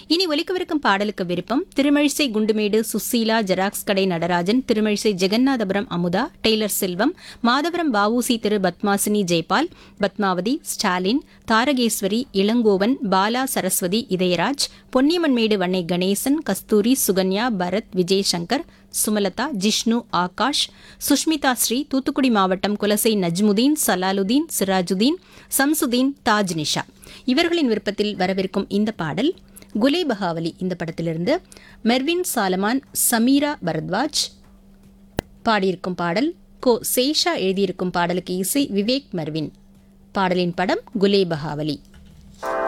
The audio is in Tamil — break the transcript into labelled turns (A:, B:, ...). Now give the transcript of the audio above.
A: இனி ஒலிக்கவிருக்கும் பாடலுக்கு விருப்பம் திருமழிசை குண்டுமேடு சுசீலா ஜெராக்ஸ் கடை நடராஜன் திருமழிசை ஜெகநாதபுரம் அமுதா டெய்லர் செல்வம் மாதவரம் வஉசி திரு பத்மாசினி ஜெய்பால் பத்மாவதி ஸ்டாலின் தாரகேஸ்வரி இளங்கோவன் பாலா சரஸ்வதி இதயராஜ் பொன்னியம்மன்மேடு வண்ணை கணேசன் கஸ்தூரி சுகன்யா பரத் விஜய் சங்கர் சுமலதா ஜிஷ்ணு ஆகாஷ் சுஷ்மிதா ஸ்ரீ தூத்துக்குடி மாவட்டம் குலசை நஜ்முதீன் சலாலுதீன் சிராஜுதீன் சம்சுதீன் தாஜ் நிஷா இவர்களின் விருப்பத்தில் வரவிருக்கும் இந்த பாடல் குலே பகாவலி இந்த படத்திலிருந்து மெர்வின் சாலமான் சமீரா பரத்வாஜ் பாடியிருக்கும் பாடல் கோ சேஷா எழுதியிருக்கும் பாடலுக்கு இசை விவேக் மெர்வின் பாடலின் படம் குலே பகாவலி